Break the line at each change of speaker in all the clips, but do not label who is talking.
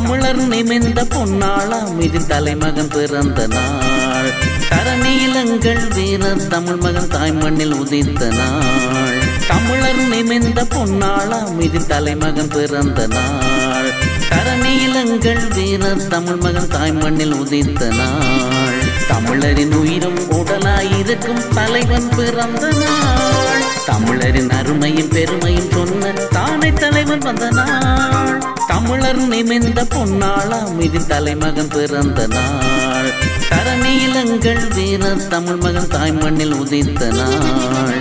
தமிழர் நிமிந்த பொன்னாளாம் இது தலைமகன் பிறந்த நாள் தரநீலங்கள் வீரர் தமிழ் மகன் தாய்மண்ணில் உதித்த நாள் தமிழர் நிமிந்த பொன்னாளாம் இது தலைமகன் பிறந்த நாள் தரநீலங்கள் வீரர் தமிழ் மகன் தாய்மண்ணில் உதித்த நாள் தமிழரின் உயிரும் உடலாயிருக்கும் தலைவன் பிறந்த நாள் தமிழரின் அருமையும் பெருமையும் சொன்ன தானே தலைவன் வந்த நாள் தமிழர் நிமிந்த பொன்னாளாம் இது தலைமகன் பிறந்த நாள் தரநீலங்கள் வீரர் தமிழ் மகன் தாய்மண்ணில் உதித்த நாள்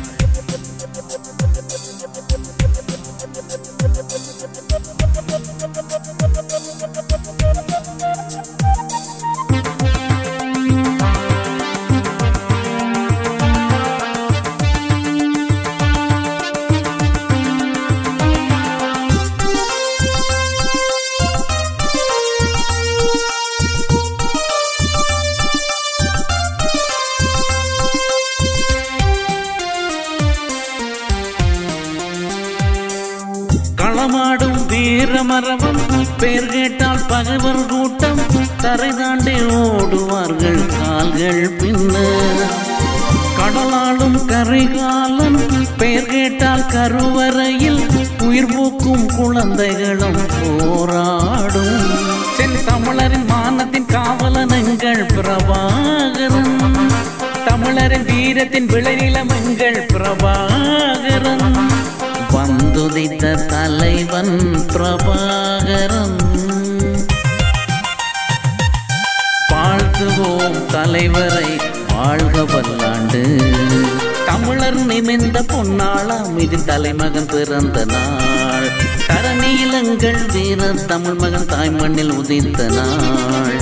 களமாடும் வீரமரவம் பேர் கேட்டால் பகைவர் கூட்டம் தரை தாண்டி ஓடுவார்கள் கால்கள் பின்ன கடலாளும் கரிகாலன் பெயர் கேட்டால் கருவறையில் உயிர் பூக்கும் குழந்தைகளும் போராடும் சென் தமிழரின் மானத்தின் காவலனங்கள் பிரபாகரன் தமிழரின் வீரத்தின் விளைநிலமங்கள் பிரபாகரன் வந்துதித்த தலைவன் பிரபாகரன் வாழ்த்துவோம் தலைவரை வாழ்க பல்லாண்டு தமிழர் நிமிந்த பொன்னாளாம் இது தலைமகன் பிறந்த நாள் தரநீலங்கள் வீரர் தமிழ் மகன் தாய்மண்ணில் உதித்த நாள்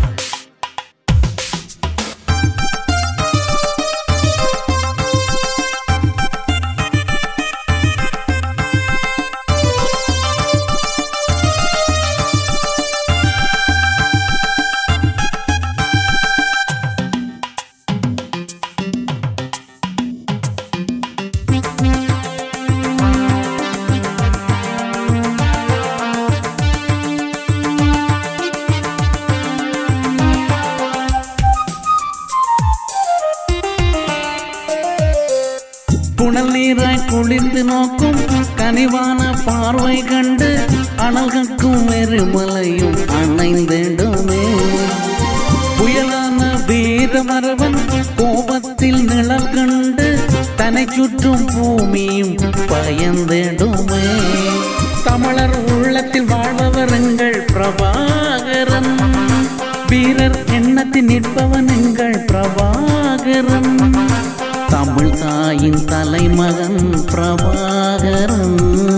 புனல் நீராய் குளிர்ந்து நோக்கும் கனிவான பார்வை கண்டு அனல்கக்கும் எருமலையும் அணைந்திடுமே புயலான வீரமரவன் கோபத்தில் நிழல் கண்டு தன்னை சுற்றும் பூமியும் பயந்திடுமே தமிழர் உள்ளத்தில் வாழ்பவர் எங்கள் பிரபாகரன் வீரர் எண்ணத்தில் நிற்பவன் எங்கள் பிரபாகரன் தமிழ் தாயின் தலைமகன் பிரபாகரன்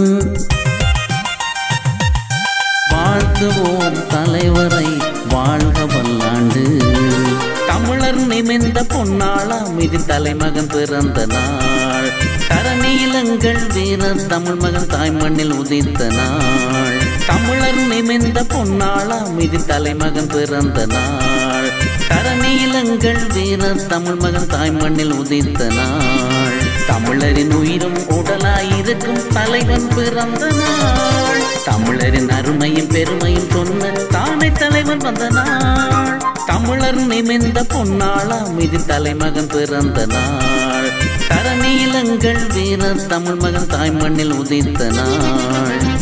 வாழ்த்துவோம் தலைவரை வாழ்க பல்லாண்டு தமிழர் நிமிந்த பொன்னாளாம் இது தலைமகன் பிறந்த நாள் தரநீலங்கள் வீரர் தமிழ் மகன் தாய்மண்ணில் உதித்த நாள் தமிழர் நிமிந்த பொன்னாளாம் இது தலைமகன் பிறந்த நாள் தரநீலங்கள் வீரர் தமிழ் மகன் தாய்மண்ணில் உதித்த நாள் தமிழரின் உயிரும் உடலாயிருக்கும் தலைவன் பிறந்த நாள் தமிழரின் அருமையும் பெருமையும் சொன்ன தானே தலைவன் வந்த நாள் தமிழர் நிமிந்த பொன்னாளாம் இது தலைமகன் பிறந்த நாள் தரநீலங்கள் வீரர் தமிழ் மகன் தாய்மண்ணில் உதித்த நாள்